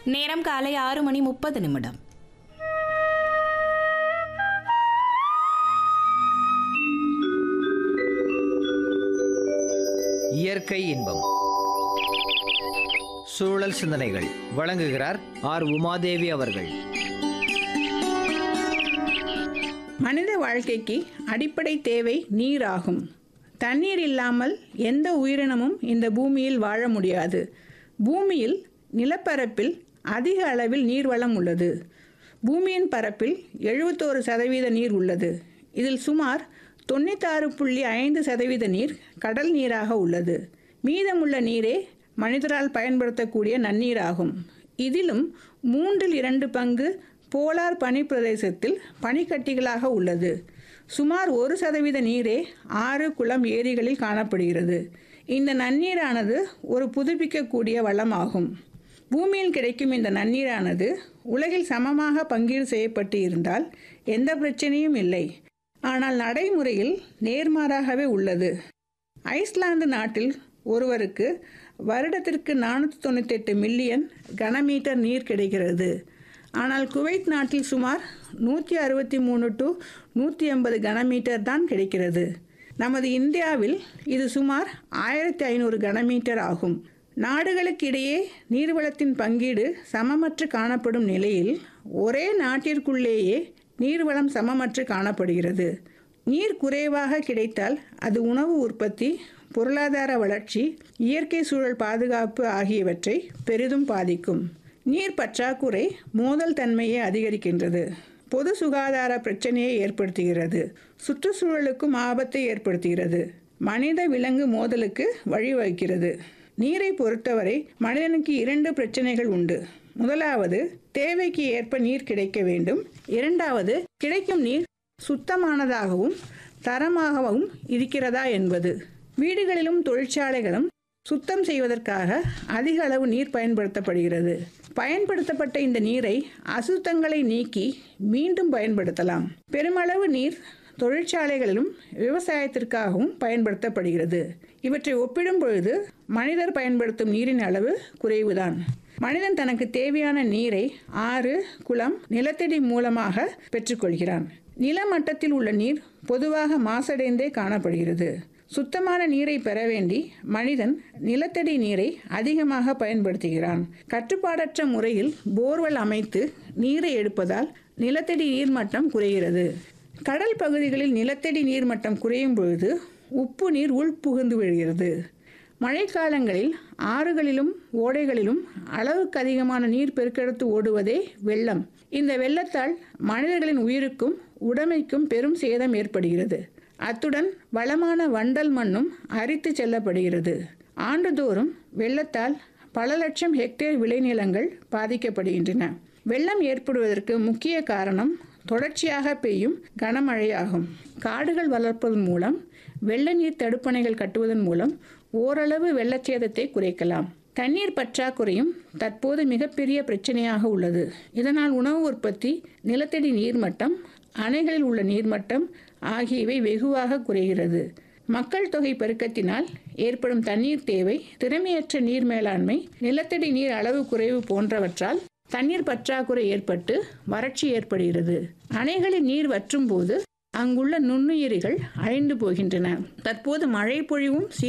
நேரம் காலை ஆறு மணி முப்பது நிமிடம் இயற்கை இன்பம் சூழல் சிந்தனைகள் வழங்குகிறார் ஆர் உமாதேவி அவர்கள் மனித வாழ்க்கைக்கு அடிப்படை தேவை நீர் ஆகும் தண்ணீர் இல்லாமல் எந்த உயிரினமும் இந்த பூமியில் வாழ முடியாது பூமியில் நிலப்பரப்பில் அதிக அளவில் நீர்வளம் உள்ளது பூமியின் பரப்பில் எழுபத்தோரு சதவீத நீர் உள்ளது இதில் சுமார் தொண்ணூத்தாறு புள்ளி ஐந்து சதவீத நீர் கடல் நீராக உள்ளது மீதமுள்ள நீரே மனிதரால் பயன்படுத்தக்கூடிய நன்னீராகும் இதிலும் மூன்றில் இரண்டு பங்கு போலார் பனிப்பிரதேசத்தில் பனிக்கட்டிகளாக உள்ளது சுமார் ஒரு சதவீத நீரே ஆறு குளம் ஏரிகளில் காணப்படுகிறது இந்த நன்னீரானது ஒரு புதுப்பிக்கக்கூடிய வளமாகும் பூமியில் கிடைக்கும் இந்த நன்னீரானது உலகில் சமமாக பங்கீடு செய்யப்பட்டு இருந்தால் எந்த பிரச்சனையும் இல்லை ஆனால் நடைமுறையில் நேர்மாறாகவே உள்ளது ஐஸ்லாந்து நாட்டில் ஒருவருக்கு வருடத்திற்கு நானூற்றி தொண்ணூத்தெட்டு மில்லியன் கனமீட்டர் நீர் கிடைக்கிறது ஆனால் குவைத் நாட்டில் சுமார் நூற்றி அறுபத்தி மூணு டு நூற்றி எண்பது கனமீட்டர் தான் கிடைக்கிறது நமது இந்தியாவில் இது சுமார் ஆயிரத்தி ஐநூறு கனமீட்டர் ஆகும் நாடுகளுக்கிடையே நீர்வளத்தின் பங்கீடு சமமற்று காணப்படும் நிலையில் ஒரே நாட்டிற்குள்ளேயே நீர்வளம் சமமற்று காணப்படுகிறது நீர் குறைவாக கிடைத்தால் அது உணவு உற்பத்தி பொருளாதார வளர்ச்சி இயற்கை சூழல் பாதுகாப்பு ஆகியவற்றை பெரிதும் பாதிக்கும் நீர் பற்றாக்குறை மோதல் தன்மையை அதிகரிக்கின்றது பொது சுகாதார பிரச்சனையை ஏற்படுத்துகிறது சுற்றுச்சூழலுக்கும் ஆபத்தை ஏற்படுத்துகிறது மனித விலங்கு மோதலுக்கு வழிவகுக்கிறது நீரை பொறுத்தவரை மனிதனுக்கு இரண்டு பிரச்சனைகள் உண்டு முதலாவது தேவைக்கு ஏற்ப நீர் கிடைக்க வேண்டும் இரண்டாவது கிடைக்கும் நீர் சுத்தமானதாகவும் தரமாகவும் இருக்கிறதா என்பது வீடுகளிலும் தொழிற்சாலைகளும் சுத்தம் செய்வதற்காக அதிக அளவு நீர் பயன்படுத்தப்படுகிறது பயன்படுத்தப்பட்ட இந்த நீரை அசுத்தங்களை நீக்கி மீண்டும் பயன்படுத்தலாம் பெருமளவு நீர் தொழிற்சாலைகளிலும் விவசாயத்திற்காகவும் பயன்படுத்தப்படுகிறது இவற்றை ஒப்பிடும் பொழுது மனிதர் பயன்படுத்தும் நீரின் அளவு குறைவுதான் மனிதன் தனக்கு தேவையான நீரை ஆறு குளம் நிலத்தடி மூலமாக பெற்றுக்கொள்கிறான் நிலமட்டத்தில் உள்ள நீர் பொதுவாக மாசடைந்தே காணப்படுகிறது சுத்தமான நீரை பெற வேண்டி மனிதன் நிலத்தடி நீரை அதிகமாக பயன்படுத்துகிறான் கட்டுப்பாடற்ற முறையில் போர்வெல் அமைத்து நீரை எடுப்பதால் நிலத்தடி நீர்மட்டம் குறைகிறது கடல் பகுதிகளில் நிலத்தடி நீர்மட்டம் குறையும் பொழுது உப்பு நீர் உள்புகுந்து விழுகிறது மழைக்காலங்களில் ஆறுகளிலும் ஓடைகளிலும் அளவுக்கு அதிகமான நீர் பெருக்கெடுத்து ஓடுவதே வெள்ளம் இந்த வெள்ளத்தால் மனிதர்களின் உயிருக்கும் உடைமைக்கும் பெரும் சேதம் ஏற்படுகிறது அத்துடன் வளமான வண்டல் மண்ணும் அரித்து செல்லப்படுகிறது ஆண்டுதோறும் வெள்ளத்தால் பல லட்சம் ஹெக்டேர் விளைநிலங்கள் பாதிக்கப்படுகின்றன வெள்ளம் ஏற்படுவதற்கு முக்கிய காரணம் தொடர்ச்சியாக பெய்யும் கனமழையாகும் காடுகள் வளர்ப்பதன் மூலம் வெள்ள நீர் தடுப்பணைகள் கட்டுவதன் மூலம் ஓரளவு வெள்ளச்சேதத்தை குறைக்கலாம் தண்ணீர் பற்றாக்குறையும் தற்போது மிகப்பெரிய பிரச்சனையாக உள்ளது இதனால் உணவு உற்பத்தி நிலத்தடி நீர்மட்டம் அணைகளில் உள்ள நீர்மட்டம் ஆகியவை வெகுவாக குறைகிறது மக்கள் தொகை பெருக்கத்தினால் ஏற்படும் தண்ணீர் தேவை திறமையற்ற நீர் மேலாண்மை நிலத்தடி நீர் அளவு குறைவு போன்றவற்றால் தண்ணீர் பற்றாக்குறை ஏற்பட்டு வறட்சி ஏற்படுகிறது அணைகளில் நீர் வற்றும் போது அங்குள்ள நுண்ணுயிரிகள் அழிந்து போகின்றன தற்போது மழை பொழிவும்